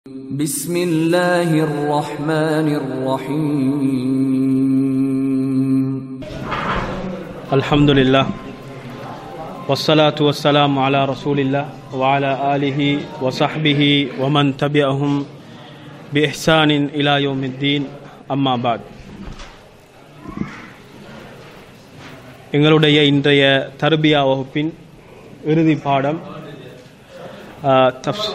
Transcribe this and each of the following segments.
بسم الله الرحمن الرحيم الحمد لله والصلاة والسلام على رسول الله وعلى آله وصحبه ومن تبعهم بإحسان إلى يوم الدين أما بعد எங்களுடைய இன்றைய தர்பியா வகுப்பின் இறுதி பாடம் ஆ, தப்ஸ்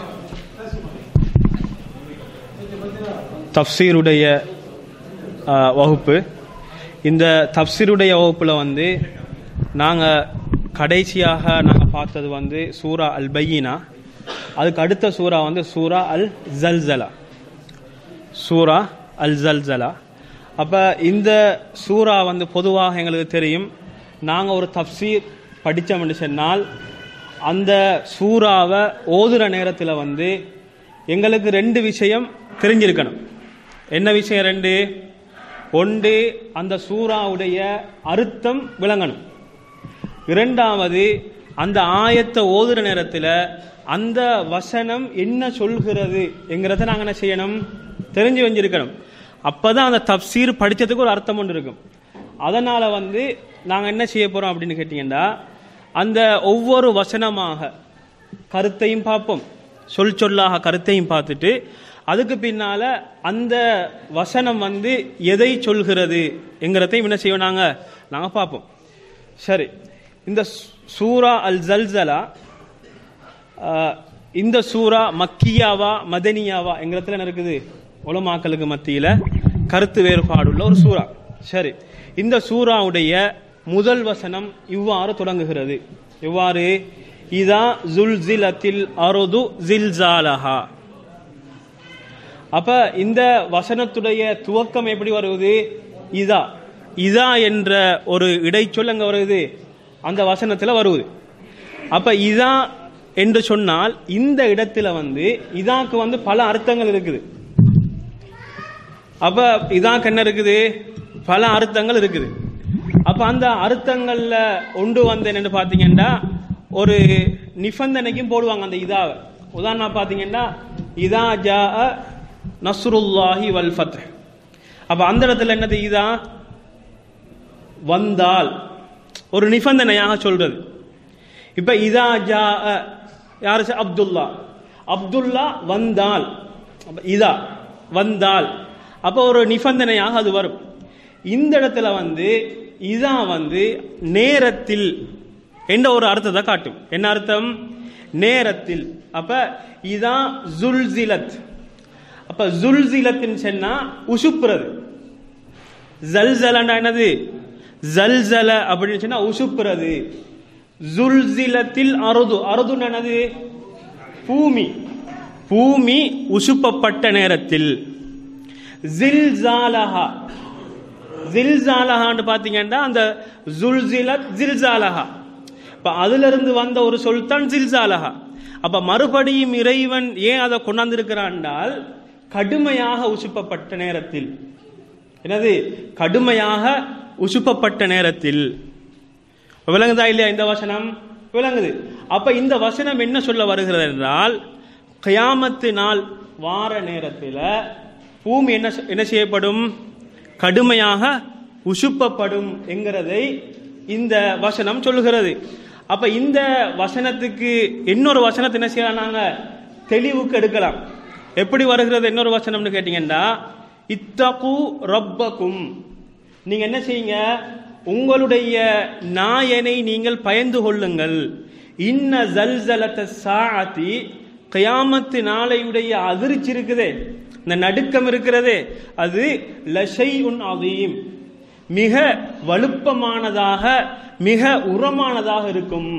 தப்சீருடைய ஆ, வகுப்பு இந்த தப்சீருடைய வகுப்பில் வந்து நாங்கள் கடைசியாக நாங்கள் பார்த்தது வந்து சூரா அல் பையினா அதுக்கு அடுத்த சூரா வந்து சூரா அல் ஜல்சலா சூரா அல் ஜல்சலா அப்போ இந்த சூரா வந்து பொதுவாக எங்களுக்கு தெரியும் நாங்கள் ஒரு தப்சீர் படித்தோம்னு சொன்னால் அந்த சூறாவை ஓதுற நேரத்தில் வந்து எங்களுக்கு ரெண்டு விஷயம் தெரிஞ்சிருக்கணும் என்ன விஷயம் ரெண்டு ஒன்று அந்த சூறாவுடைய அர்த்தம் விளங்கணும் இரண்டாவது அந்த ஆயத்தை ஓதுற நேரத்தில் அந்த வசனம் என்ன சொல்கிறது என்கிறத நாங்கள் என்ன செய்யணும் தெரிஞ்சு வஞ்சிருக்கணும் அப்பதான் அந்த தப்சீர் படிச்சதுக்கு ஒரு அர்த்தம் ஒன்று இருக்கும் அதனால வந்து நாங்கள் என்ன செய்ய போறோம் அப்படின்னு கேட்டீங்கன்னா அந்த ஒவ்வொரு வசனமாக கருத்தையும் பார்ப்போம் சொல் சொல்லாக கருத்தையும் பார்த்துட்டு அதுக்கு பின்னால அந்த வசனம் வந்து எதை சொல்கிறது என்கிறதையும் என்ன செய்வோம் நாங்க நாங்க பார்ப்போம் சரி இந்த சூ- சூரா அல் ஜல்சலா ஆஹ், இந்த சூரா மக்கியாவா மதனியாவா என்கிறதுல என்ன இருக்குது உலமாக்களுக்கு மத்தியில கருத்து வேறுபாடுள்ள ஒரு சூரா சரி இந்த சூராவுடைய முதல் வசனம் இவ்வாறு தொடங்குகிறது இவ்வாறு இதா ஜுல்சிலத்தில் அருது ஜில்சாலஹா அப்ப இந்த வசனத்துடைய துவக்கம் எப்படி வருவது இதா இதா என்ற ஒரு இடைச்சொல் அங்க வருது அந்த வசனத்துல வருவது அப்ப இதா என்று சொன்னால் இந்த இடத்துல வந்து இதாக்கு வந்து பல அர்த்தங்கள் இருக்குது அப்ப இதாக்கு என்ன இருக்குது பல அர்த்தங்கள் இருக்குது அப்ப அந்த அர்த்தங்கள்ல ஒன்று வந்து என்னன்னு பாத்தீங்கன்னா ஒரு நிபந்தனைக்கும் போடுவாங்க அந்த இதாவை உதாரணம் பாத்தீங்கன்னா இதா ஜா நஸ்ருல்லாஹி வல் ஃபத் அப்ப அந்த இடத்துல என்னது இதா வந்தால் ஒரு நிபந்தனையாக சொல்றது இப்ப இதா ஜா யாரு சொ- அப்துல்லா அப்துல்லா வந்தால் அப்ப இதா வந்தால் அப்ப ஒரு நிபந்தனையாக அது வரும் இந்த இடத்துல வந்து இதா வந்து நேரத்தில் என்ற ஒரு அர்த்தத்தை காட்டும் என்ன அர்த்தம் நேரத்தில் அப்ப இதா ஜுல்சிலத் அப்ப ஜுல்சிலத்தின் சொன்னா உசுப்புறது ஜல்சலண்டா என்னது ஜல்சல அப்படின்னு சொன்னா உசுப்புறது ஜுல்சிலத்தில் அருது அருதுன்னு என்னது பூமி பூமி உசுப்பப்பட்ட நேரத்தில் ஜில்சாலஹா ஜில்சாலஹான்னு பாத்தீங்கன்னா அந்த ஜுல்சிலத் ஜில்சாலஹா இப்ப அதுல இருந்து வந்த ஒரு சொல் தான் ஜில்சாலஹா அப்ப மறுபடியும் இறைவன் ஏன் அதை கொண்டாந்திருக்கிறான்டால் கடுமையாக உசுப்பப்பட்ட நேரத்தில் என்னது கடுமையாக உசுப்பப்பட்ட நேரத்தில் விளங்குதா இல்லையா இந்த வசனம் விளங்குது அப்ப இந்த வசனம் என்ன சொல்ல வருகிறது என்றால் கயாமத்து நாள் வார நேரத்தில் பூமி என்ன செ- என்ன செய்யப்படும் கடுமையாக உசுப்பப்படும் என்கிறதை இந்த வசனம் சொல்லுகிறது அப்ப இந்த வசனத்துக்கு இன்னொரு வசனத்தை என்ன செய்யலாம் நாங்க தெளிவுக்கு எடுக்கலாம் எப்படி வருகிறது இன்னொரு வசனம்னு கேட்டீங்கன்னா இத்தகு ரப்பக்கும் நீங்க என்ன செய்யுங்க உங்களுடைய நாயனை நீங்கள் பயந்து கொள்ளுங்கள் இன்ன ஜல்சலத்த சாஅத்தி கியாமத்து நாளையுடைய அதிர்ச்சி இருக்குதே இந்த நடுக்கம் இருக்கிறதே அது லஷை உன் அதீம் மிக வலுப்பமானதாக மிக உரமானதாக இருக்கும்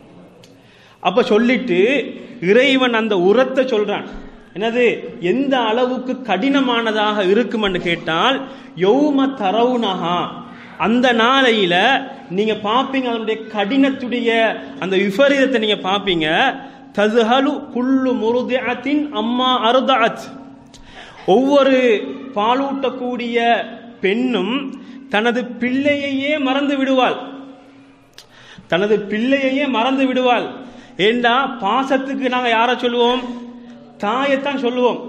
அப்ப சொல்லிட்டு இறைவன் அந்த உரத்தை சொல்றான் என்னது எந்த அளவுக்கு கடினமானதாக இருக்கும்னு கேட்டால் யௌம தரவுனஹா அந்த நாளையில நீங்க பாப்பீங்க அதனுடைய கடினத்துடைய அந்த விபரீதத்தை நீங்க பாப்பீங்க ததுஹலு குல்லு முருதிஅத்தின் அம்மா அருதாத் ஒவ்வொரு பாலூட்டக்கூடிய பெண்ணும் தனது பிள்ளையையே மறந்து விடுவாள் தனது பிள்ளையையே மறந்து விடுவாள் ஏண்டா பாசத்துக்கு நாங்க யார சொல்லுவோம் தாயைத்தான் சொல்லுவோம்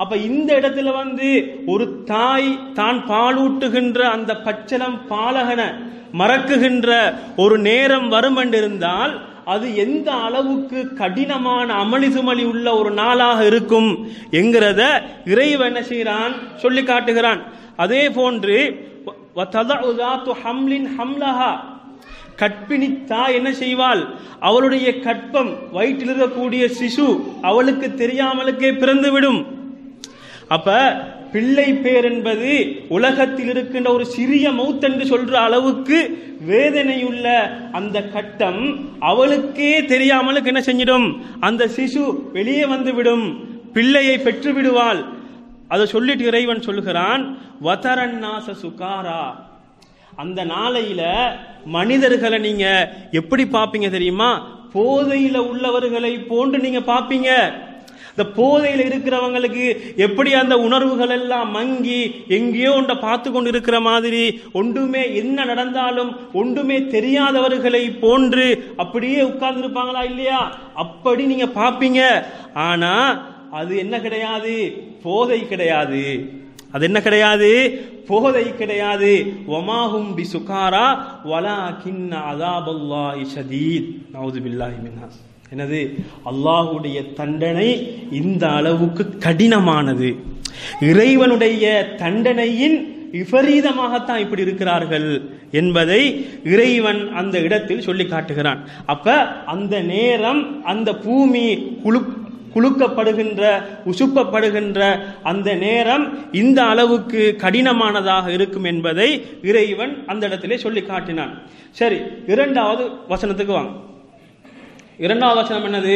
அப்ப இந்த இடத்துல வந்து ஒரு தாய் தான் பாலூட்டுகின்ற அந்த பச்சளம் பாலகனை மறக்குகின்ற ஒரு நேரம் வரும் என்றிருந்தால் அது எந்த அளவுக்கு கடினமான அமளி சுமளி உள்ள ஒரு நாளாக இருக்கும் என்கிறத இறைவன் என்ன செய்கிறான் சொல்லி காட்டுகிறான் அதே போன்று وَتَضَعُ ذَاتُ حَمْلٍ حَمْلَهَا கற்பிணி தாய் என்ன செய்வாள் அவளுடைய கற்பம் வயிற்றில் இருக்கக்கூடிய சிசு அவளுக்கு தெரியாமலுக்கே பிறந்துவிடும் அப்ப பிள்ளை பேர் என்பது உலகத்தில் இருக்கின்ற ஒரு சிறிய மௌத் என்று சொல்ற அளவுக்கு வேதனையுள்ள அந்த கட்டம் அவளுக்கே தெரியாமலுக்கு என்ன செஞ்சிடும் அந்த சிசு வெளியே வந்து விடும் பிள்ளையை பெற்று விடுவாள் அதை சொல்லிட்டு இறைவன் சொல்லுகிறான் வதரன்னாச சுகாரா அந்த நாளையில மனிதர்களை நீங்க எப்படி பாப்பீங்க தெரியுமா போதையில உள்ளவர்களை போன்று நீங்க பாப்பீங்க இந்த போதையில இருக்கிறவங்களுக்கு எப்படி அந்த உணர்வுகள் எல்லாம் மங்கி எங்கேயோ ஒன்றை பார்த்து கொண்டு இருக்கிற மாதிரி ஒன்றுமே என்ன நடந்தாலும் ஒன்றுமே தெரியாதவர்களை போன்று அப்படியே உட்கார்ந்து இருப்பாங்களா இல்லையா அப்படி நீங்க பாப்பீங்க ஆனா அது என்ன கிடையாது போதை கிடையாது அது என்ன கிடையாது போதை கிடையாது ஒமாஹும் பி சுகாரா வலா கின்ன அதாபல்லாஹி ஷதீத் நவுது பில்லாஹி மின்ஹாஸ் என்னது அல்லாஹுடைய தண்டனை இந்த அளவுக்கு கடினமானது இறைவனுடைய தண்டனையின் விபரீதமாகத்தான் இப்படி இருக்கிறார்கள் என்பதை இறைவன் அந்த இடத்தில் சொல்லி காட்டுகிறான் அப்ப அந்த நேரம் அந்த பூமி குழு குலுக்கப்படுகின்ற உசுப்பப்படுகின்ற அந்த நேரம் இந்த அளவுக்கு கடினமானதாக இருக்கும் என்பதை இறைவன் அந்த இடத்திலே சொல்லி காட்டினான் சரி இரண்டாவது வசனத்துக்கு வாங்க இரண்டாவது வசனம் என்னது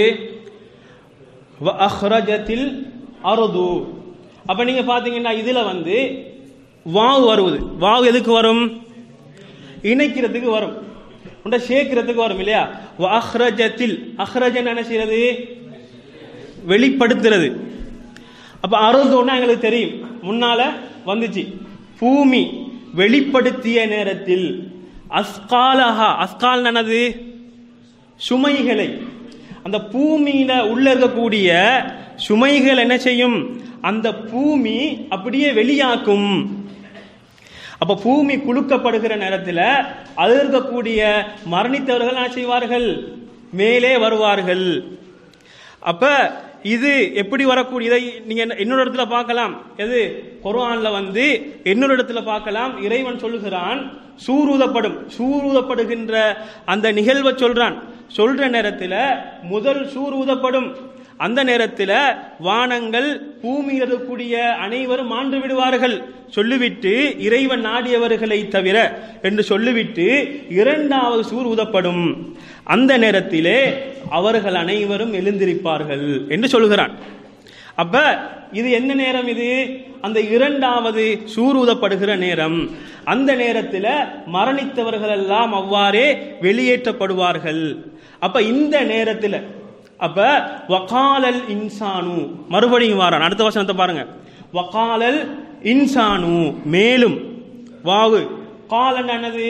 அஹ்ரஜத்தில் அருது அப்ப நீங்க பாத்தீங்கன்னா இதுல வந்து வாவு வருவது வாவு எதுக்கு வரும் இணைக்கிறதுக்கு வரும் உண்ட சேர்க்கிறதுக்கு வரும் இல்லையா அஹ்ரஜத்தில் அஹ்ரஜன் என்ன செய்யறது வெளிப்படுத்துறது அப்ப அருந்தோன்னா எங்களுக்கு தெரியும் முன்னால வந்துச்சு பூமி வெளிப்படுத்திய நேரத்தில் அஸ்காலஹா அஸ்கால் என்னது சுமைகளை அந்த பூமியில உள்ள இருக்கக்கூடிய சுமைகள் என்ன செய்யும் அந்த பூமி அப்படியே வெளியாக்கும் அப்ப பூமி குலுக்கப்படுகிற நேரத்தில் அது இருக்கக்கூடிய மரணித்தவர்கள் என்ன செய்வார்கள் மேலே வருவார்கள் அப்ப இது எப்படி வரக்கூடிய இதை நீங்க இன்னொரு இடத்துல பார்க்கலாம் எது குர்ஆன்ல வந்து இன்னொரு இடத்துல பார்க்கலாம் இறைவன் சொல்லுகிறான் சூரூதப்படும் சூரூதப்படுகின்ற அந்த நிகழ்வை சொல்றான் சொல்ற நேரத்தில் முதல் சூரூதப்படும் அந்த நேரத்தில் வானங்கள் பூமியில் இருக்கக்கூடிய அனைவரும் ஆண்டு விடுவார்கள் சொல்லிவிட்டு இறைவன் நாடியவர்களை தவிர என்று சொல்லிவிட்டு இரண்டாவது சூர் ஊதப்படும் அந்த நேரத்திலே அவர்கள் அனைவரும் எழுந்திருப்பார்கள் என்று சொல்லுகிறான் அப்ப இது என்ன நேரம் இது அந்த இரண்டாவது சூரூதப்படுகிற நேரம் அந்த நேரத்தில் மரணித்தவர்கள் எல்லாம் அவ்வாறே வெளியேற்றப்படுவார்கள் அப்ப இந்த நேரத்தில் அப்ப வகாலல் இன்சானு மறுபடியும் வாரான் அடுத்த வசனத்தை பாருங்க வகாலல் இன்சானு மேலும் வாவு காலன் என்னது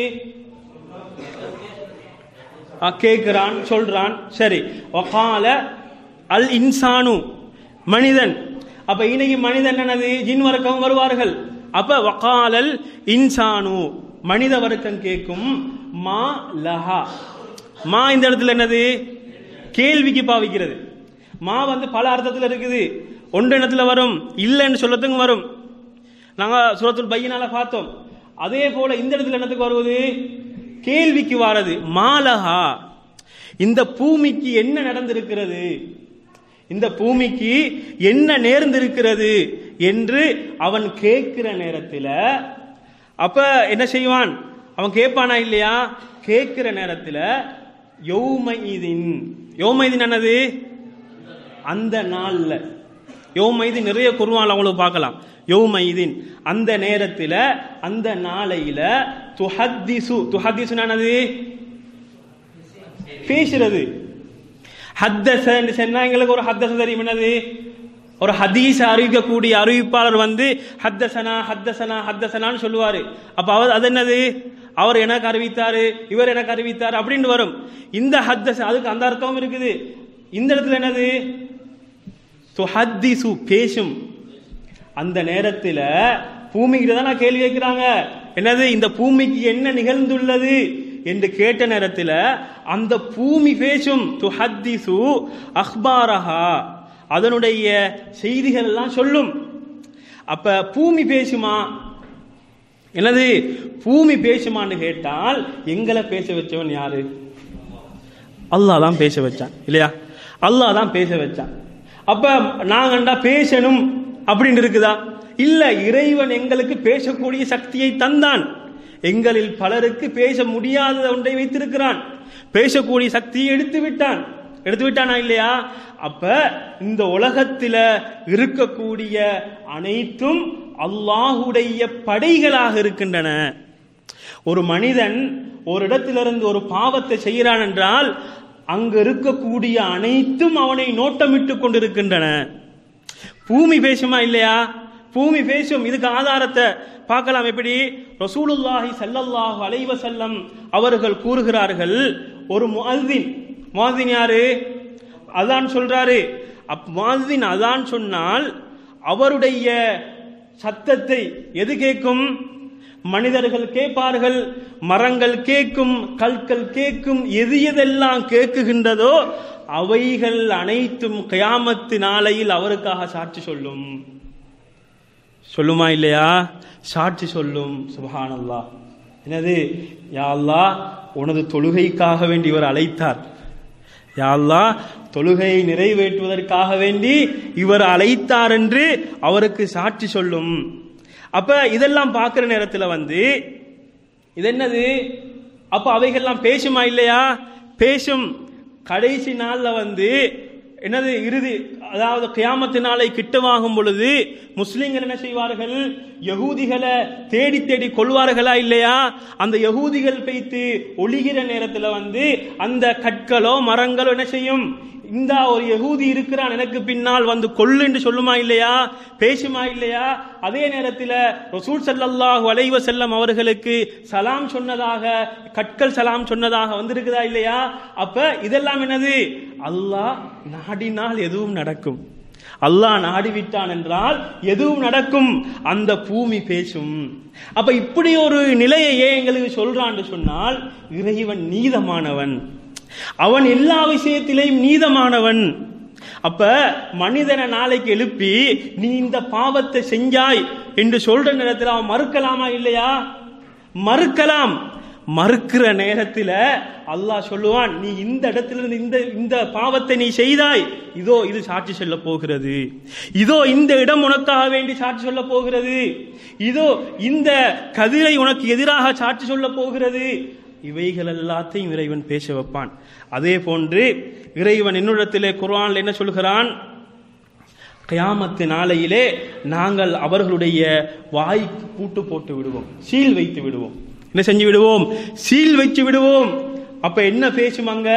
கேட்கிறான் சொல்றான் சரி வகால அல் இன்சானு மனிதன் அப்ப இன்னைக்கு மனிதன் என்னது ஜின் வர்க்கம் வருவார்கள் அப்ப வகாலல் இன்சானு மனித வர்க்கம் கேட்கும் மா லஹா மா இந்த இடத்துல என்னது கேள்விக்கு பாவிக்கிறது மா வந்து பல அர்த்தத்தில் இருக்குது ஒன்று இடத்துல வரும் இல்லைன்னு சொல்லத்துக்கும் வரும் நாங்க சுரத்துல் பையனால பார்த்தோம் அதே போல இந்த இடத்துல என்னத்துக்கு வருவது கேள்விக்கு வாரது மாலஹா இந்த பூமிக்கு என்ன நடந்திருக்கிறது இந்த பூமிக்கு என்ன நேர்ந்திருக்கிறது என்று அவன் கேட்கிற நேரத்தில் அப்ப என்ன செய்வான் அவன் கேட்பானா இல்லையா கேட்கிற நேரத்தில் யௌமைதீன் யோமைதீன் என்னது அந்த நாள்ல யோமைதீன் நிறைய குருவான் அவங்களுக்கு பார்க்கலாம் யோமைதீன் அந்த நேரத்தில் அந்த நாளையில துஹத்திசு துஹத்திசு என்னது பேசுறது ஹத்தச சொன்னா எங்களுக்கு ஒரு ஹத்தச தெரியும் என்னது ஒரு ஹதீஸ் அறிவிக்கக்கூடிய அறிவிப்பாளர் வந்து ஹத்தசனா ஹத்தசனா ஹத்தசனான்னு சொல்லுவாரு அப்ப அவர் அது என்னது அவர் எனக்கு அறிவித்தாரு இவர் எனக்கு அறிவித்தார் அப்படின்னு வரும் இந்த ஹத்தஸ் அதுக்கு அந்த அர்த்தமும் இருக்குது இந்த இடத்துல என்னது துஹத்திசு பேசும் அந்த நேரத்துல பூமிக்கிட்ட தான் நான் கேள்வி கேட்கிறாங்க என்னது இந்த பூமிக்கு என்ன நிகழ்ந்துள்ளது என்று கேட்ட நேரத்துல அந்த பூமி பேசும் துஹத்திசு அஹ்பாரஹா அதனுடைய செய்திகள் எல்லாம் சொல்லும் அப்ப பூமி பேசுமா என்னது பூமி பேசுமான்னு கேட்டால் எங்களை பேச வச்சவன் யாரு அல்லாஹ் தான் பேச வச்சான் இல்லையா அல்லாஹ் தான் பேச வச்சான் அப்ப நாங்கண்டா பேசணும் அப்படின்னு இருக்குதா இல்ல இறைவன் எங்களுக்கு பேசக்கூடிய சக்தியை தந்தான் எங்களில் பலருக்கு பேச முடியாத ஒன்றை வைத்திருக்கிறான் பேசக்கூடிய சக்தியை எடுத்து விட்டான் எடுத்து விட்டானா இல்லையா அப்ப இந்த உலகத்தில இருக்கக்கூடிய அனைத்தும் அல்லாஹுடைய படைகளாக இருக்கின்றன ஒரு மனிதன் ஒரு இடத்திலிருந்து ஒரு பாவத்தை செய்கிறான் என்றால் அங்கு இருக்கக்கூடிய அனைத்தும் அவனை நோட்டமிட்டுக் கொண்டிருக்கின்றன பூமி பேசுமா இல்லையா பூமி பேசும் இதுக்கு ஆதாரத்தை பார்க்கலாம் எப்படி ரசூலுல்லாஹி ஸல்லல்லாஹு அலைஹி வஸல்லம் அவர்கள் கூறுகிறார்கள் ஒரு முஅஸ்ஸின் முஅஸ்ஸின் யாரு அதான் சொல்றாரு அப் முஅஸ்ஸின் அதான் சொன்னால் அவருடைய சத்தத்தை எது கேட்கும் மனிதர்கள் கேட்பார்கள் மரங்கள் கேட்கும் கற்கள் கேட்கும் எது எதெல்லாம் கேட்குகின்றதோ அவைகள் அனைத்தும் கயாமத்து நாளையில் அவருக்காக சாட்சி சொல்லும் சொல்லுமா இல்லையா சாட்சி சொல்லும் சுபஹானல்லா என்னது யா அல்லாஹ் உனது தொழுகைக்காக வேண்டி இவர் அழைத்தார் யா அல்லாஹ் தொழுகையை நிறைவேற்றுவதற்காக வேண்டி இவர் அழைத்தார் என்று அவருக்கு சாட்சி சொல்லும் அப்ப இதெல்லாம் பார்க்கிற நேரத்தில் வந்து இது என்னது அப்ப அவைகள்லாம் பேசுமா இல்லையா பேசும் கடைசி நாள்ல வந்து என்னது இறுதி அதாவது கியாமத்து நாளை கிட்டமாகும் பொழுது முஸ்லிம்கள் என்ன செய்வார்கள் யகூதிகளை தேடி தேடி கொள்வார்களா இல்லையா அந்த யகூதிகள் வைத்து ஒளிகிற நேரத்துல வந்து அந்த கற்களோ மரங்களோ என்ன செய்யும் இந்த ஒரு யகூதி இருக்கிறான் எனக்கு பின்னால் வந்து கொள்ளு என்று சொல்லுமா இல்லையா பேசுமா இல்லையா அதே நேரத்தில் ரசூல் ஸல்லல்லாஹு அலைஹி வஸல்லம் அவர்களுக்கு சலாம் சொன்னதாக கற்கள் சலாம் சொன்னதாக வந்திருக்குதா இல்லையா அப்ப இதெல்லாம் என்னது அல்லாஹ் நாடினால் எதுவும் நடக்கும் அல்லாஹ் நாடிவிட்டான் என்றால் எதுவும் நடக்கும் அந்த பூமி பேசும் அப்ப இப்படி ஒரு நிலையை ஏன் எங்களுக்கு சொல்றான்னு சொன்னால் இறைவன் நீதமானவன் அவன் எல்லா விஷயத்திலையும் நீதமானவன் அப்ப மனிதனை நாளைக்கு எழுப்பி நீ இந்த பாவத்தை செஞ்சாய் என்று சொல்ற நேரத்தில் அவன் மறுக்கலாமா இல்லையா மறுக்கலாம் மறுக்கிற நேரத்தில் அல்லாஹ் சொல்லுவான் நீ இந்த இடத்திலிருந்து இந்த இந்த பாவத்தை நீ செய்தாய் இதோ இது சாட்சி சொல்ல போகிறது இதோ இந்த இடம் உனக்காக வேண்டி சாட்சி சொல்ல போகிறது இதோ இந்த கதிரை உனக்கு எதிராக சாட்சி சொல்ல போகிறது இவைகள் எல்லாத்தையும் இறைவன் பேச வைப்பான் அதே போன்று இறைவன் என்னிடத்திலே குர்ஆன்ல என்ன சொல்கிறான் கயாமத்து நாளையிலே நாங்கள் அவர்களுடைய வாய்க்கு பூட்டு போட்டு விடுவோம் சீல் வைத்து விடுவோம் என்ன செஞ்சு விடுவோம் சீல் வச்சு விடுவோம் அப்ப என்ன பேசும் அங்க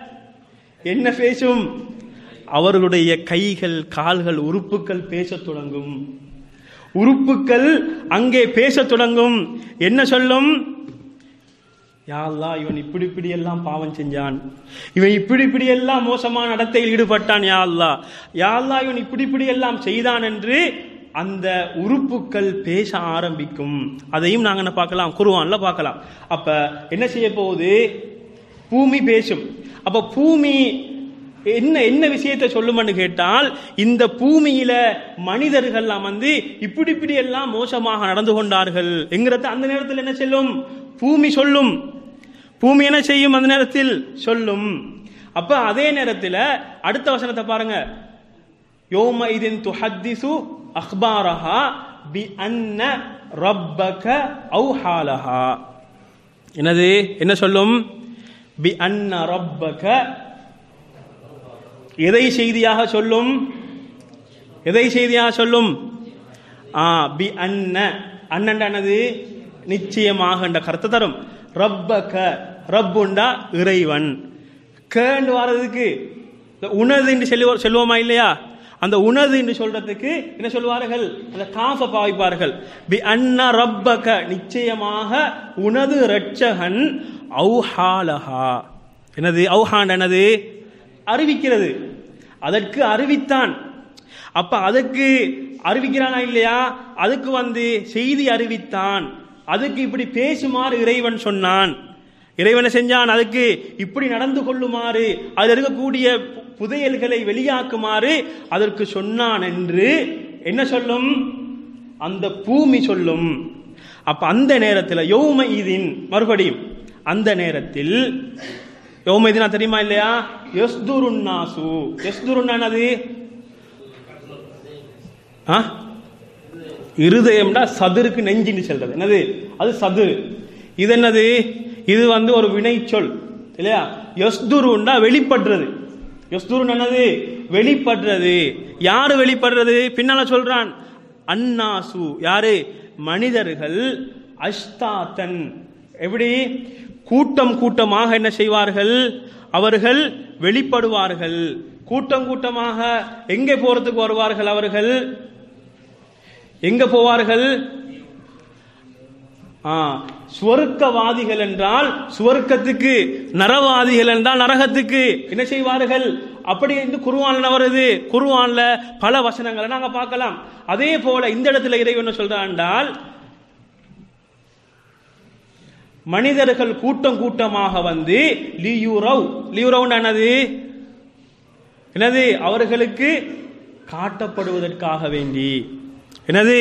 என்ன பேசும் அவர்களுடைய கைகள் கால்கள் உறுப்புகள் பேசத் தொடங்கும் உறுப்புகள் அங்கே பேசத் தொடங்கும் என்ன சொல்லும் யா அல்லாஹ் இவன் இப்படி இப்படி எல்லாம் பாவம் செஞ்சான் இவன் இப்படி இப்படி எல்லாம் மோசமான நடத்தையில் ஈடுபட்டான் யா அல்லாஹ் யா அல்லாஹ் இவன் இப்படி இப்படி எல்லாம் செய்தான் என்று அந்த உறுப்புகள் பேச ஆரம்பிக்கும் அதையும் நாங்க என்ன பார்க்கலாம் குருவான்ல பார்க்கலாம் அப்ப என்ன செய்ய போகுது பூமி பேசும் அப்ப பூமி என்ன என்ன விஷயத்தை சொல்லுமென்னு கேட்டால் இந்த பூமியில மனிதர்கள்லாம் வந்து இப்படி இப்படி எல்லாம் மோசமாக நடந்து கொண்டார்கள் என்கிறத அந்த நேரத்தில் என்ன செல்லும் பூமி சொல்லும் பூமி என்ன செய்யும் அந்த நேரத்தில் சொல்லும் அப்ப அதே நேரத்தில் அடுத்த வசனத்தை பாருங்க யோம இதின் துஹத்திசு அக்பாரஹா பி அன்ன ரப்பக அவுஹாலஹா என்னது என்ன சொல்லும் பி அன்ன ரப்பக எதை செய்தியாக சொல்லும் எதை செய்தியாக சொல்லும் ஆ பி அன்ன அண்ணன்டானது நிச்சயமாக என்ற கருத்தை தரும் ரப்பக ரப்புண்டா இறைவன் கேண்டு வர்றதுக்கு உணது என்று சொல்லி சொல்லுவோமா இல்லையா அந்த உணது என்று சொல்றதுக்கு என்ன சொல்வார்கள் அந்த காஃப பாவிப்பார்கள் பி அன்ன ரப்பக நிச்சயமாக உனது ரட்சகன் ஔஹாலஹா என்னது ஔஹான் என்னது அறிவிக்கிறது அதற்கு அறிவித்தான் அப்ப அதற்கு அறிவிக்கிறானா இல்லையா அதுக்கு வந்து செய்தி அறிவித்தான் அதுக்கு இப்படி பேசுமாறு இறைவன் சொன்னான் இறைவனை செஞ்சான் அதுக்கு இப்படி நடந்து கொள்ளுமாறு அதில் இருக்கக்கூடிய பு- புதையல்களை வெளியாக்குமாறு அதற்கு சொன்னான் என்று என்ன சொல்லும் அந்த பூமி சொல்லும் அப்ப அந்த நேரத்தில் யௌம இதின் மறுபடியும் அந்த நேரத்தில் யௌம இதினா தெரியுமா இல்லையா எஸ்துருன் நாசு எஸ்துருன் அது ஆ இருதயம்டா சதுருக்கு நெஞ்சின்னு சொல்றது என்னது அது சது இது என்னது இது வந்து ஒரு வினை சொல் இல்லையா யஸ்துருண்டா வெளிப்படுறது யஸ்துருன் என்னது வெளிப்படுறது யாரு வெளிப்படுறது பின்னால சொல்றான் அன்னாசு யாரு மனிதர்கள் அஷ்தாத்தன் எப்படி கூட்டம் கூட்டமாக என்ன செய்வார்கள் அவர்கள் வெளிப்படுவார்கள் கூட்டம் கூட்டமாக எங்கே போறதுக்கு வருவார்கள் அவர்கள் எங்க போவார்கள் ஆ, சுவர்க்கவாதிகள் என்றால் சுவர்க்கத்துக்கு நரவாதிகள் என்றால் நரகத்துக்கு என்ன செய்வார்கள் அப்படி இந்த குருவான்ல வருது குருவான்ல பல வசனங்களை நாங்க பார்க்கலாம் அதே போல இந்த இடத்துல இறைவன் என்ன சொல்றான் என்றால் மனிதர்கள் கூட்டம் கூட்டமாக வந்து லியூரவ் லியூரவ் என்னது என்னது அவர்களுக்கு காட்டப்படுவதற்காக வேண்டி என்னது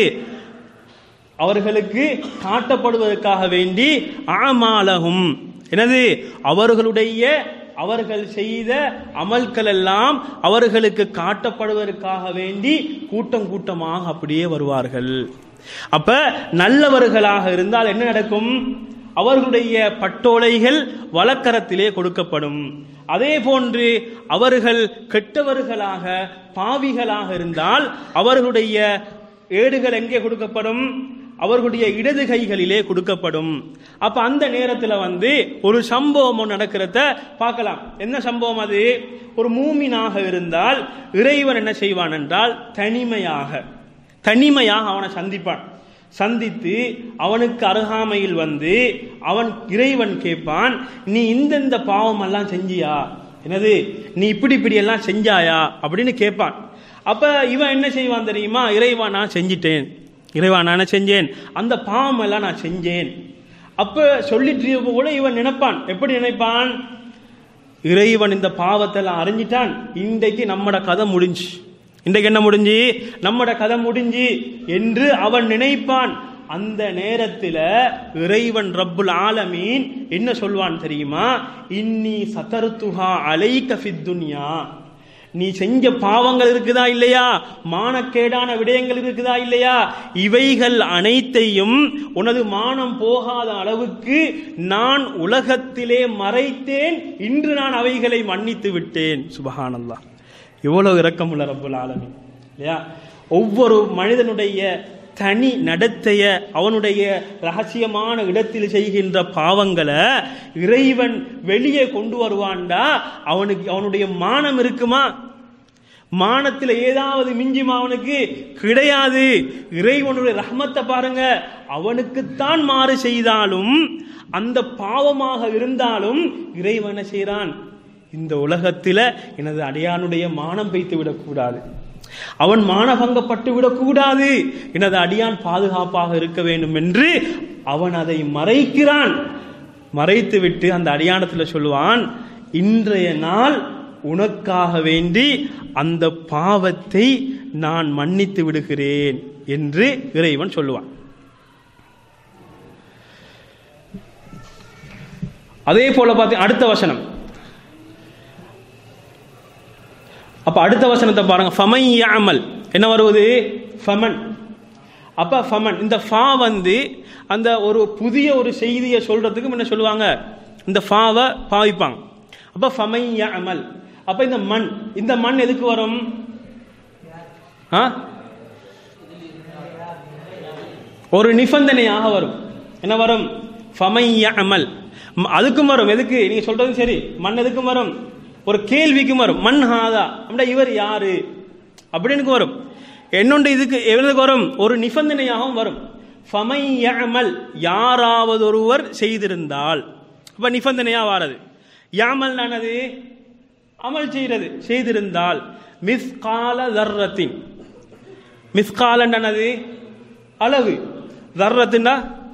அவர்களுக்கு காட்டப்படுவதற்காக வேண்டி ஆமாலகும் என்னது அவர்களுடைய அவர்கள் செய்த அமல்கள் எல்லாம் அவர்களுக்கு காட்டப்படுவதற்காக வேண்டி கூட்டம் கூட்டமாக அப்படியே வருவார்கள் அப்ப நல்லவர்களாக இருந்தால் என்ன நடக்கும் அவர்களுடைய பட்டோலைகள் வழக்கரத்திலே கொடுக்கப்படும் அதே போன்று அவர்கள் கெட்டவர்களாக பாவிகளாக இருந்தால் அவர்களுடைய ஏடுகள் எங்கே கொடுக்கப்படும் அவர்களுடைய இடது கைகளிலே கொடுக்கப்படும் அப்ப அந்த நேரத்துல வந்து ஒரு சம்பவம் ஒண்ணு நடக்கிறத பார்க்கலாம் என்ன சம்பவம் அது ஒரு மூமினாக இருந்தால் இறைவன் என்ன செய்வான் என்றால் தனிமையாக தனிமையாக அவனை சந்திப்பான் சந்தித்து அவனுக்கு அருகாமையில் வந்து அவன் இறைவன் கேட்பான் நீ இந்தந்த பாவம் எல்லாம் செஞ்சியா என்னது நீ இப்படி இப்படி எல்லாம் செஞ்சாயா அப்படின்னு கேட்பான் அப்ப இவன் என்ன செய்வான் தெரியுமா இறைவா நான் செஞ்சிட்டேன் இறைவா நான் செஞ்சேன் அந்த பாவம் எல்லாம் நான் செஞ்சேன் அப்ப சொல்லிட்டு இருப்ப கூட இவன் நினைப்பான் எப்படி நினைப்பான் இறைவன் இந்த பாவத்தை எல்லாம் அறிஞ்சிட்டான் இன்றைக்கு நம்மட கதை முடிஞ்சு இன்றைக்கு என்ன முடிஞ்சு நம்மட கதை முடிஞ்சு என்று அவன் நினைப்பான் அந்த நேரத்தில் இறைவன் ரப்புல் ஆலமீன் என்ன சொல்வான் தெரியுமா இன்னி சதருத்துஹா அலைக ஃபித்துன்யா நீ செஞ்ச பாவங்கள் இருக்குதா இல்லையா மானக்கேடான விடயங்கள் இருக்குதா இல்லையா இவைகள் அனைத்தையும் உனது மானம் போகாத அளவுக்கு நான் உலகத்திலே மறைத்தேன் இன்று நான் அவைகளை மன்னித்து விட்டேன் சுபஹானல்லாஹ் இவ்வளவு இரக்கமுள்ள ரப்புல் ஆலமீன் இல்லையா ஒவ்வொரு மனிதனுடைய தனி நடத்தைய அவனுடைய ரகசியமான இடத்தில் செய்கின்ற பாவங்களை இறைவன் வெளியே கொண்டு வருவான்டா அவனுக்கு அவனுடைய மானம் இருக்குமா மானத்தில் ஏதாவது மிஞ்சுமா அவனுக்கு கிடையாது இறைவனுடைய ரஹ்மத்தை பாருங்க அவனுக்குத்தான் மாறு செய்தாலும் அந்த பாவமாக இருந்தாலும் இறைவன் என்ன செய்கிறான் இந்த உலகத்தில் எனது அடியானுடைய மானம் வைத்து விடக்கூடாது அவன் மானபங்கப்பட்டு விடக்கூடாது எனது அடியான் பாதுகாப்பாக இருக்க வேண்டும் என்று அவன் அதை மறைக்கிறான் மறைத்துவிட்டு அந்த அடியானத்தில் சொல்லுவான் இன்றைய நாள் உனக்காக வேண்டி அந்த பாவத்தை நான் மன்னித்து விடுகிறேன் என்று இறைவன் சொல்லுவான் அதே போல பார்த்து அடுத்த வசனம் அப்ப அடுத்த வசனத்தை பாருங்க ஃபமை யாமல் என்ன வருவது ஃபமன் அப்ப ஃபமன் இந்த ஃபா வந்து அந்த ஒரு புதிய ஒரு செய்தியை சொல்றதுக்கு என்ன சொல்லுவாங்க இந்த ஃபாவை பாவிப்பாங்க அப்ப ஃபமை யாமல் அப்ப இந்த மண் இந்த மண் எதுக்கு வரும் ஆ? ஒரு நிபந்தனையாக வரும் என்ன வரும் ஃபமை யாமல் அதுக்கும் வரும் எதுக்கு நீங்க சொல்றதும் சரி மண் எதுக்கும் வரும் ஒரு கேள்விக்கும் வரும் மண் ஹாதா அப்படின்னா இவர் யாரு அப்படின்னு வரும் என்னொன்று இதுக்கு எவ்வளவுக்கு வரும் ஒரு நிபந்தனையாகவும் வரும் ஃபமை யாமல் யாராவது ஒருவர் செய்திருந்தால் அப்ப நிபந்தனையா வாரது யாமல் நானது அமல் செய்கிறது செய்திருந்தால் மிஸ் கால தர்ரத்தின் மிஸ்காலண்டனது அளவு தர்றத்துண்டா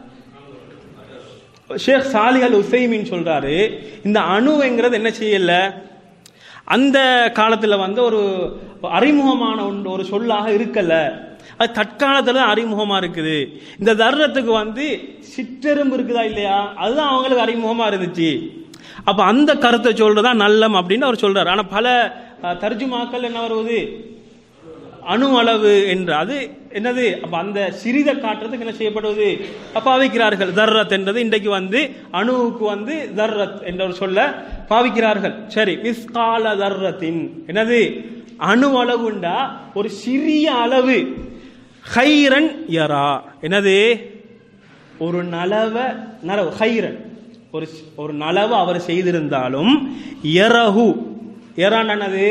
ஷேக் சாலி அல் உசைமின் சொல்றாரு இந்த அணுங்கிறது என்ன செய்யல அந்த காலத்துல வந்து ஒரு அறிமுகமான ஒன்று- ஒரு சொல்லாக இருக்கல அது தற்காலத்துல தான் அறிமுகமா இருக்குது இந்த தர்றத்துக்கு வந்து சிற்றெரும்பு இருக்குதா இல்லையா அதுதான் அவங்களுக்கு அறிமுகமா இருந்துச்சு அப்ப அந்த கருத்தை சொல்றதா நல்லம் அப்படின்னு அவர் சொல்றாரு ஆனா பல அஹ், தர்ஜுமாக்கள் என்ன வருவது அணு அளவு என்று அது என்னது அப்ப அந்த சிறித காட்டுறதுக்கு என்ன செய்யப்படுவது பாவிக்கிறார்கள் தர்ரத் என்றது இன்றைக்கு வந்து அணுவுக்கு வந்து தர்ரத் என்ற ஒரு சொல்ல பாவிக்கிறார்கள் சரி மிஸ்கால தர்ரத்தின் என்னது அணு அளவுண்டா ஒரு சிறிய அளவு ஹைரன் யரா என்னது ஒரு நலவ நலவு ஹைரன் ஒரு ஒரு நலவு அவர் செய்திருந்தாலும் யரஹு யரான் என்னது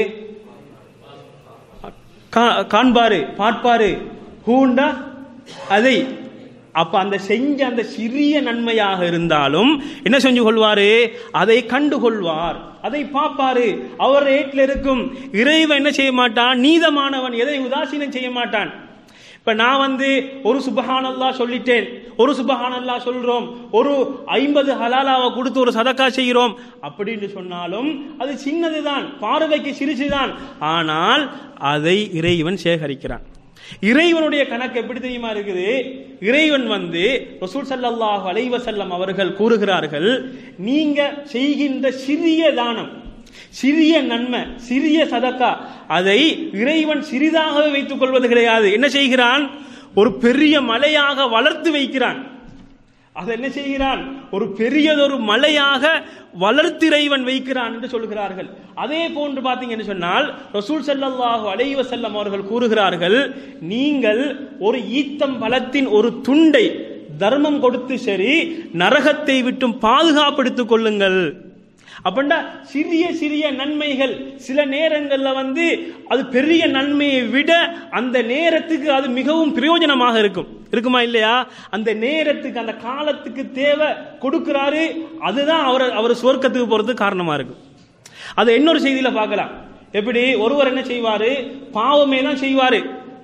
கா- காண்பாரு பார்ப்பாரு ஹூண்டா அதை அப்ப அந்த செஞ்ச அந்த சிறிய நன்மையாக இருந்தாலும் என்ன செஞ்சு கொள்வாரு அதை கண்டு கொள்வார் அதை பார்ப்பாரு அவர் ரேட்ல இருக்கும் இறைவன் என்ன செய்ய மாட்டான் நீதமானவன் எதை உதாசீனம் செய்ய மாட்டான் இப்ப நான் வந்து ஒரு சுபஹானல்லா சொல்லிட்டேன் ஒரு சுபஹானல்லா சொல்றோம் ஒரு ஐம்பது ஹலாலாவை கொடுத்து ஒரு சதக்கா செய்கிறோம் அப்படின்னு சொன்னாலும் அது சின்னதுதான் பார்வைக்கு சிறிசுதான் ஆனால் அதை இறைவன் சேகரிக்கிறான் இறைவனுடைய கணக்கு எப்படி தெரியுமா இருக்குது இறைவன் வந்து ரசூல் ஸல்லல்லாஹு அலைஹி வஸல்லம் அவர்கள் கூறுகிறார்கள் நீங்க செய்கின்ற சிறிய தானம் சிறிய நன்மை சிறிய சதக்கா அதை இறைவன் சிறிதாகவே வைத்துக் கொள்வது கிடையாது என்ன செய்கிறான் ஒரு பெரிய மலையாக வளர்த்து வைக்கிறான் அதை என்ன செய்கிறான் ஒரு பெரியதொரு மலையாக வளர்த்து இறைவன் வைக்கிறான் என்று சொல்கிறார்கள் அதே போன்று பார்த்தீங்கன்னு சொன்னால் ரசூல் ஸல்லல்லாஹு அலைஹி வஸல்லம் அவர்கள் கூறுகிறார்கள் நீங்கள் ஒரு ஈத்தம் பழத்தின் ஒரு துண்டை தர்மம் கொடுத்து சரி நரகத்தை விட்டும் பாதுகாப்படுத்திக் கொள்ளுங்கள் அப்படின்னா சிறிய சிறிய நன்மைகள் சில நேரங்கள்ல வந்து அது பெரிய நன்மையை விட அந்த நேரத்துக்கு அது மிகவும் பிரயோஜனமாக இருக்கும் இருக்குமா இல்லையா அந்த நேரத்துக்கு அந்த காலத்துக்கு தேவை கொடுக்கிறாரு அதுதான் அவர் அவர் சுவர்க்கத்துக்கு போறதுக்கு காரணமா இருக்கும் அதை இன்னொரு செய்தியில பார்க்கலாம் எப்படி ஒருவர் என்ன செய்வாரு பாவமே தான் செய்வாரு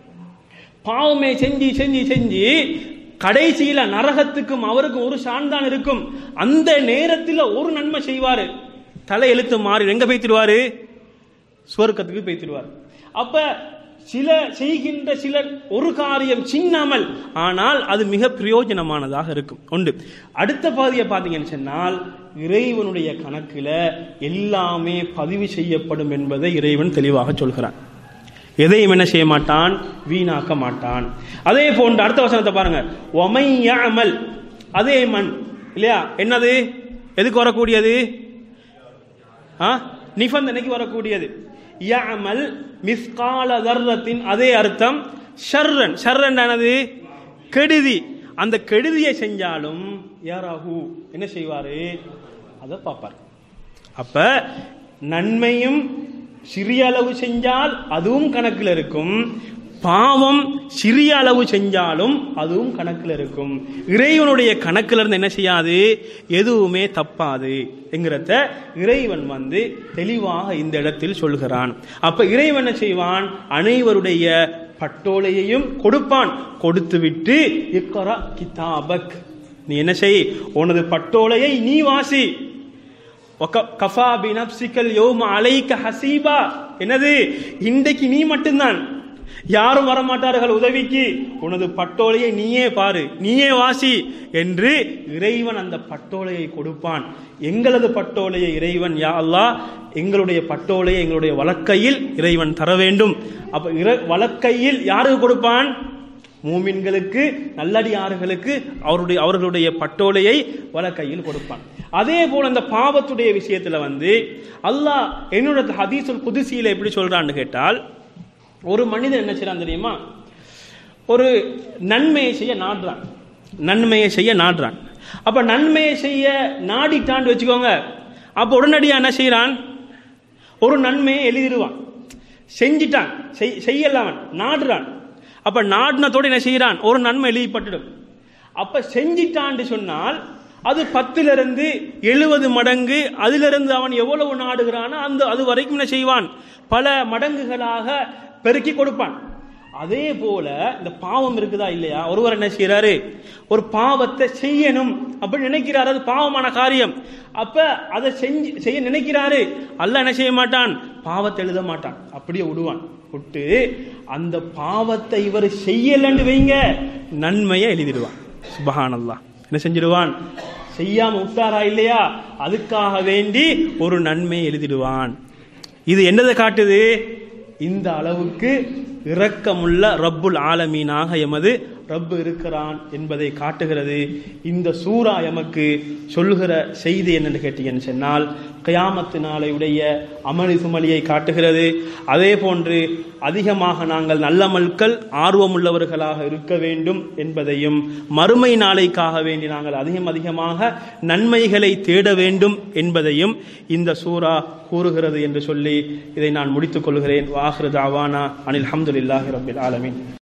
பாவமே செஞ்சு செஞ்சு செஞ்சு கடைசியில நரகத்துக்கும் அவருக்கும் ஒரு சான்தான் இருக்கும் அந்த நேரத்தில் ஒரு நன்மை செய்வாரு தலை எழுத்து மாறி எங்க போய்த்திடுவாரு சுவர்க்கத்துக்கு போய்த்திடுவார் அப்ப சில செய்கின்ற சிலர் ஒரு காரியம் சின்னாமல் ஆனால் அது மிக பிரயோஜனமானதாக இருக்கும் உண்டு அடுத்த பாதியை பார்த்தீங்கன்னு சொன்னால் இறைவனுடைய கணக்கில் எல்லாமே பதிவு செய்யப்படும் என்பதை இறைவன் தெளிவாக சொல்கிறான் எதையும் என்ன செய்ய மாட்டான் வீணாக்க மாட்டான் அதே போன்று அடுத்த வசனத்தை பாருங்க ஒமையாமல் அதே மண் இல்லையா என்னது எதுக்கு வரக்கூடியது ஆ நிபந்தனைக்கு வரக்கூடியது யஅமல் மிஸ்கால தர்ரத்தின் அதே அர்த்தம் ஷர்ரன் ஷர்ரன் என்னது கெடுதி அந்த கெடுதியை செஞ்சாலும் யாராஹு என்ன செய்வாரு அதை பார்ப்பார் அப்ப நன்மையும் சிறிய அளவு செஞ்சால் அதுவும் கணக்கில் இருக்கும் பாவம் சிறிய அளவு செஞ்சாலும் அதுவும் கணக்கில் இருக்கும் இறைவனுடைய கணக்கில் இருந்து என்ன செய்யாது எதுவுமே தப்பாது என்கிறத இறைவன் வந்து தெளிவாக இந்த இடத்தில் சொல்கிறான் அப்ப இறைவன் என்ன செய்வான் அனைவருடைய பட்டோலையையும் கொடுப்பான் கொடுத்து விட்டு இக்கரா கிதாபக் நீ என்ன செய் உனது பட்டோலையை நீ வாசி ஒக- கஃபா பி நப்சிக்கல் யௌம அலைக்க ஹசீபா என்னது இன்றைக்கு நீ மட்டும்தான் யாரும் வரமாட்டார்கள் உதவிக்கு உனது பட்டோலையை நீயே பாரு நீயே வாசி என்று இறைவன் அந்த பட்டோலையை கொடுப்பான் எங்களது பட்டோலையை இறைவன் யா அல்லாஹ் எங்களுடைய பட்டோலையை எங்களுடைய வழக்கையில் இறைவன் தர வேண்டும் அப்ப இற- வழக்கையில் யாருக்கு கொடுப்பான் மூமின்களுக்கு நல்லடியார்களுக்கு அவருடைய அவர்களுடைய பட்டோலையை வலக்கையில் கொடுப்பான் அதே போல அந்த பாவத்துடைய விஷயத்துல வந்து அல்லாஹ் என்னோட ஹதீசுல் குதிசியில எப்படி சொல்றான்னு கேட்டால் ஒரு மனிதன் என்ன செய்றான் தெரியுமா ஒரு நன்மையை செய்ய நாடுறான் நன்மையை செய்ய நாடுறான் அப்ப நன்மையை செய்ய நாடிட்டான்னு வச்சுக்கோங்க அப்ப உடனடியா என்ன செய்றான் ஒரு நன்மையை எழுதிடுவான் செஞ்சிட்டான் செய்- செய்யல அவன் நாடுறான் அப்ப நாடினத்தோட என்ன செய்யறான் ஒரு நன்மை எழுதிப்பட்டுடும் அப்ப செஞ்சிட்டான்னு சொன்னால் அது பத்திலிருந்து எழுபது மடங்கு அதிலிருந்து அவன் எவ்வளவு நாடுகிறானோ அந்த அது வரைக்கும் என்ன செய்வான் பல மடங்குகளாக பெருக்கி கொடுப்பான் அதே போல இந்த பாவம் இருக்குதா இல்லையா ஒருவர் என்ன செய்யறாரு ஒரு பாவத்தை செய்யணும் அப்படின்னு நினைக்கிறாரு அது பாவமான காரியம் அப்ப அதை செஞ்சு செய்ய நினைக்கிறாரு அல்லாஹ் என்ன செய்ய மாட்டான் பாவத்தை எழுத மாட்டான் அப்படியே விடுவான் விட்டு அந்த பாவத்தை இவர் செய்யலன்னு வைங்க நன்மையை எழுதிடுவான் சுபஹானல்லாஹ் என்ன செஞ்சிடுவான் செய்யாம விட்டாரா இல்லையா அதுக்காக வேண்டி ஒரு நன்மையை எழுதிடுவான் இது என்னதை காட்டுது இந்த அளவுக்கு இரக்கமுள்ள ரப்புல் ஆலமீனாக எமது ரப்பு இருக்கிறான் என்பதை காட்டுகிறது இந்த சூரா எமக்கு சொல்லுகிற செய்தி என்னன்னு கேட்டீங்கன்னு சொன்னால் கயாமத்து நாளையுடைய அமளி சுமலியை காட்டுகிறது அதே போன்று அதிகமாக நாங்கள் நல்லமல்கள் ஆர்வமுள்ளவர்களாக இருக்க வேண்டும் என்பதையும் மறுமை நாளைக்காக வேண்டி நாங்கள் அதிகம் அதிகமாக நன்மைகளை தேட வேண்டும் என்பதையும் இந்த சூரா கூறுகிறது என்று சொல்லி இதை நான் முடித்துக் கொள்கிறேன் வாஹ்ரு தாவானா அனில் அஹமதுல்லாஹி ரபில் ஆலமீன்